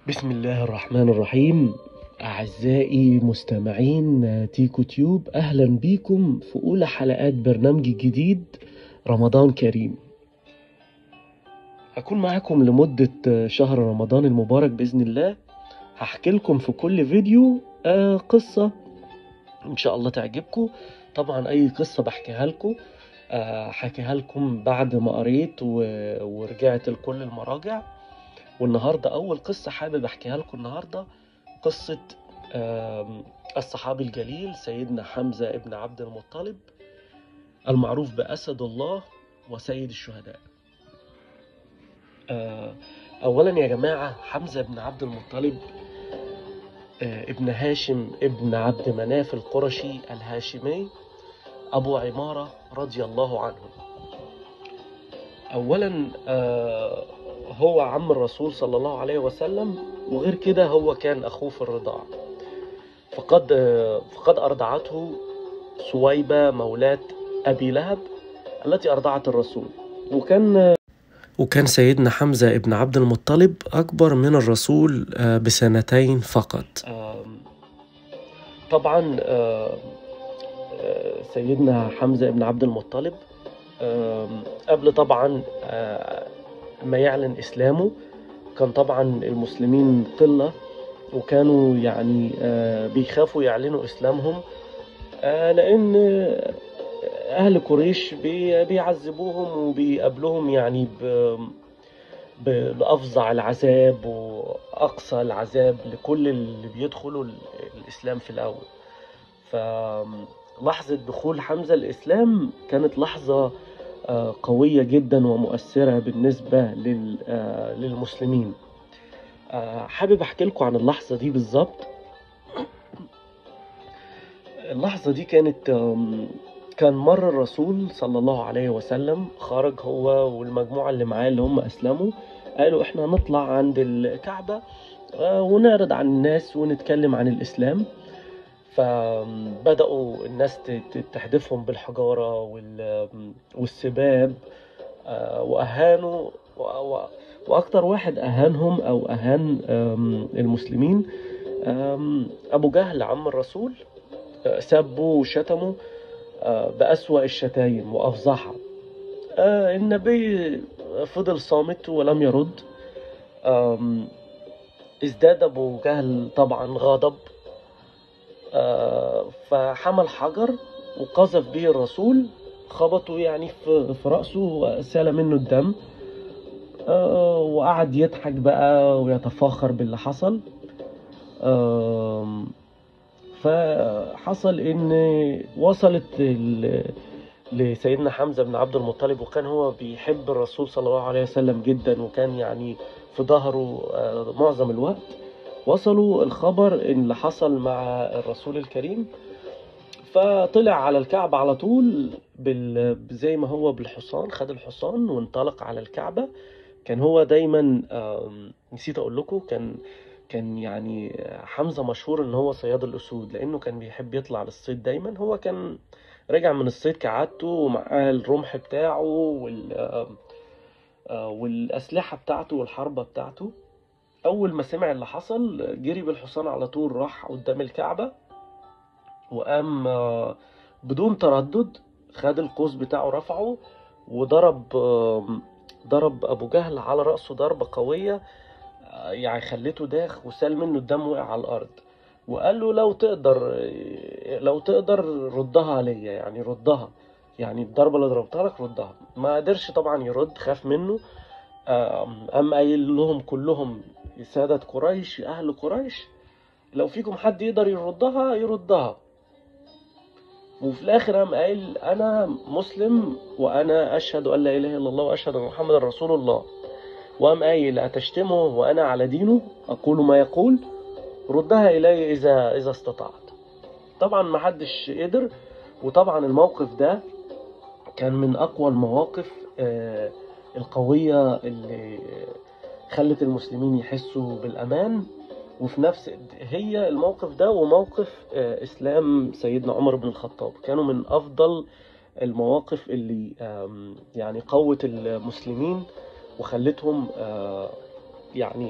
بسم الله الرحمن الرحيم أعزائي مستمعين تيكو تيوب أهلا بيكم في أولى حلقات برنامج جديد رمضان كريم هكون معاكم لمدة شهر رمضان المبارك بإذن الله هحكي لكم في كل فيديو آه، قصة إن شاء الله تعجبكم طبعا أي قصة بحكيها لكم آه، حكيها لكم بعد ما قريت و- ورجعت لكل المراجع والنهارده أول قصة حابب أحكيها لكم النهارده قصة آم، الصحابي الجليل سيدنا حمزة ابن عبد المطلب المعروف بأسد الله وسيد الشهداء آه، أولا يا جماعة حمزة بن عبد المطلب آه، ابن هاشم ابن عبد مناف القرشي الهاشمي أبو عمارة رضي الله عنه أولا آه، هو عم الرسول صلى الله عليه وسلم وغير كده هو كان أخوه في الرضاعة فقد آه، فقد أرضعته سويبة مولاة أبي لهب التي أرضعت الرسول وكان وكان سيدنا حمزة ابن عبد المطلب أكبر من الرسول آه، بسنتين فقط طبعا آه، آه، سيدنا حمزة ابن عبد المطلب آم، قبل طبعا آه، ما يعلن إسلامه كان طبعا المسلمين قلة وكانوا يعني آه، بيخافوا يعلنوا إسلامهم آه، لأن آه، أهل قريش بي- بيعذبوهم وبيقابلوهم يعني ب- ب- بأفظع العذاب وأقصى العذاب لكل اللي بيدخلوا ال- الإسلام في الأول فلحظة دخول حمزة الإسلام كانت لحظة آه، قوية جدا ومؤثرة بالنسبة لل- آه، للمسلمين آه، حابب أحكي لكم عن اللحظة دي بالظبط اللحظة دي كانت آم، كان مر الرسول صلى الله عليه وسلم خرج هو والمجموعة اللي معاه اللي هم أسلموا قالوا إحنا نطلع عند الكعبة آه، ونعرض عن الناس ونتكلم عن الإسلام فبدأوا الناس ت- ت- تحدفهم بالحجارة وال- والسباب آه، وأهانوا و- و- وأكتر واحد أهانهم أو أهان آم، المسلمين آم، أبو جهل عم الرسول آه، سبوا وشتموا آه، بأسوأ الشتايم وأفظعها آه، النبي فضل صامت ولم يرد آم، ازداد أبو جهل طبعا غضب آه، فحمل حجر وقذف به الرسول خبطه يعني في في رأسه وسال منه الدم آه، وقعد يضحك بقى ويتفاخر باللي حصل آم، فحصل ان وصلت ال- لسيدنا حمزة بن عبد المطلب وكان هو بيحب الرسول صلى الله عليه وسلم جدا وكان يعني في ظهره آه، معظم الوقت وصلوا الخبر ان اللي حصل مع الرسول الكريم فطلع على الكعبة على طول بال... زي ما هو بالحصان خد الحصان وانطلق على الكعبة كان هو دايما آم، نسيت اقول لكم كان كان يعني حمزة مشهور ان هو صياد الاسود لانه كان بيحب يطلع للصيد دايما هو كان رجع من الصيد كعادته ومعاه الرمح بتاعه وال آم، آه، والاسلحة بتاعته والحربة بتاعته اول ما سمع اللي حصل جري بالحصان على طول راح قدام الكعبة وقام آه، بدون تردد خد القوس بتاعه رفعه وضرب آم، ضرب ابو جهل على رأسه ضربة قوية آه، يعني خليته داخ وسال منه الدم وقع على الارض وقال له لو تقدر لو تقدر ردها عليا يعني ردها يعني الضربة اللي ضربتها لك ردها ما قدرش طبعا يرد خاف منه آم، قام قايل لهم كلهم سادة قريش أهل قريش لو فيكم حد يقدر يردها يردها وفي الآخر قام قايل أنا مسلم وأنا أشهد أن لا إله إلا الله وأشهد أن محمد رسول الله وقام قايل أتشتمه وأنا على دينه أقول ما يقول ردها إلي إذا إذا استطعت طبعا ما حدش قدر وطبعا الموقف ده كان من أقوى المواقف آه، القوية اللي خلت المسلمين يحسوا بالأمان وفي نفس هي الموقف ده وموقف آه، إسلام سيدنا عمر بن الخطاب كانوا من أفضل المواقف اللي آم، يعني قوت المسلمين وخلتهم آه، يعني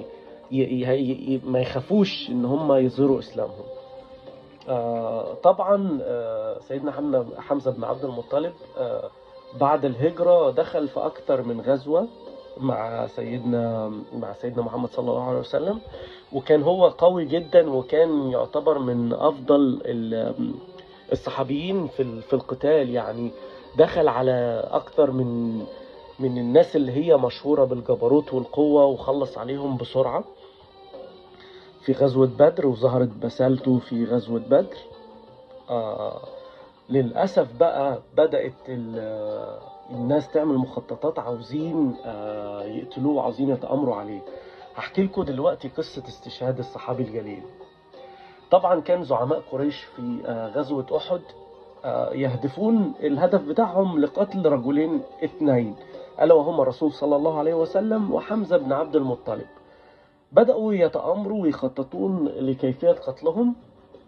ي... ي... ي... ما يخافوش ان هم يظهروا اسلامهم آه طبعا آه سيدنا حمزة حمزة بن عبد المطلب آه بعد الهجرة دخل في أكتر من غزوة مع سيدنا مع سيدنا محمد صلى الله عليه وسلم وكان هو قوي جدا وكان يعتبر من أفضل ال- الصحابيين في ال- في القتال يعني دخل على أكتر من من الناس اللي هي مشهورة بالجبروت والقوة وخلص عليهم بسرعة في غزوة بدر وظهرت بسالته في غزوة بدر آه للأسف بقى بدأت ال- الناس تعمل مخططات عاوزين آه يقتلوه وعاوزين يتآمروا عليه هحكي لكم دلوقتي قصة استشهاد الصحابي الجليل طبعا كان زعماء قريش في آه غزوة أحد آه يهدفون الهدف بتاعهم لقتل رجلين اثنين ألا وهما الرسول صلى الله عليه وسلم وحمزة بن عبد المطلب بدأوا يتآمروا ويخططون لكيفية قتلهم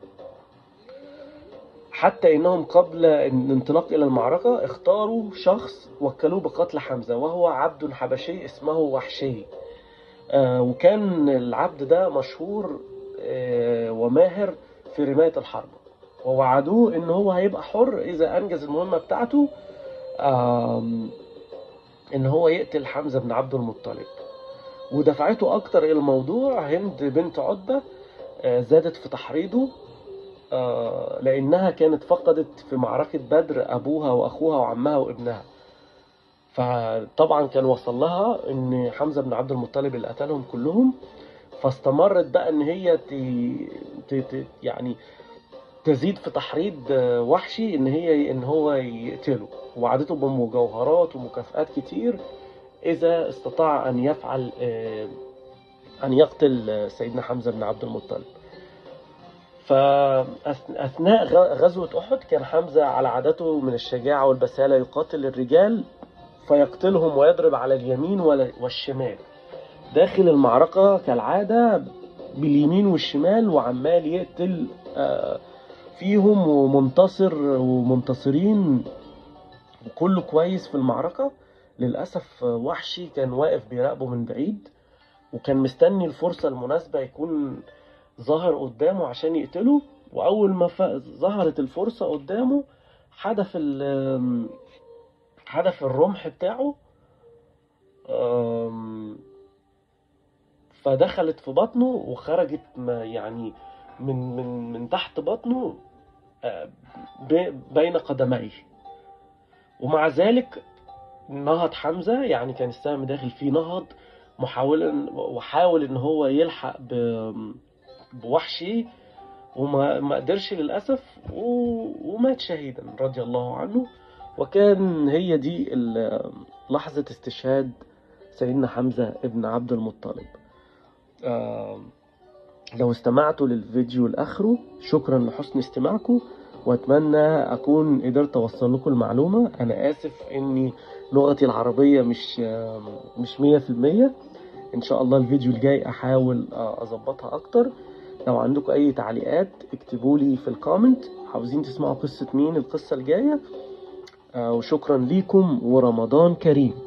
حتى انهم قبل الانطلاق الى المعركه اختاروا شخص وكلوه بقتل حمزه وهو عبد حبشي اسمه وحشي آه، وكان العبد ده مشهور آه، وماهر في رمايه الحرب ووعدوه ان هو هيبقى حر اذا انجز المهمه بتاعته آم، ان هو يقتل حمزه بن عبد المطلب ودفعته اكتر الى الموضوع هند بنت عتبه آه، زادت في تحريضه آه، لأنها كانت فقدت في معركة بدر أبوها وأخوها وعمها وابنها فطبعا كان وصل لها إن حمزة بن عبد المطلب اللي قتلهم كلهم فاستمرت بقى إن هي ت... ت... ت... يعني تزيد في تحريض آه، وحشي إن هي إن هو يقتله وعدته بمجوهرات ومكافآت كتير إذا استطاع أن يفعل آه، أن يقتل آه، سيدنا حمزة بن عبد المطلب فأثناء غزوة أحد كان حمزة على عادته من الشجاعة والبسالة يقاتل الرجال فيقتلهم ويضرب على اليمين ولا- والشمال داخل المعركة كالعادة باليمين والشمال وعمال يقتل آه، فيهم ومنتصر ومنتصرين وكله كويس في المعركة للأسف آه، وحشي كان واقف بيراقبه من بعيد وكان مستني الفرصة المناسبة يكون ظهر قدامه عشان يقتله وأول ما ف... ظهرت الفرصة قدامه حدف ال حدف الرمح بتاعه أم، فدخلت في بطنه وخرجت ما يعني من من من تحت بطنه آه، ب- بين قدميه ومع ذلك نهض حمزة يعني كان السهم داخل فيه نهض محاولا وحاول ان هو يلحق ب- بوحشي وما ما قدرش للأسف و- ومات شهيدا رضي الله عنه وكان هي دي ال- لحظة استشهاد سيدنا حمزة ابن عبد المطلب آه، لو استمعتوا للفيديو لآخره شكرا لحسن استماعكم واتمنى اكون قدرت اوصل لكم المعلومه انا اسف اني لغتي العربيه مش آه، مش مية في المية ان شاء الله الفيديو الجاي احاول آه، اظبطها اكتر لو عندكم اي تعليقات اكتبوا لي في الكومنت عاوزين تسمعوا قصه مين القصه الجايه آه، وشكرا ليكم ورمضان كريم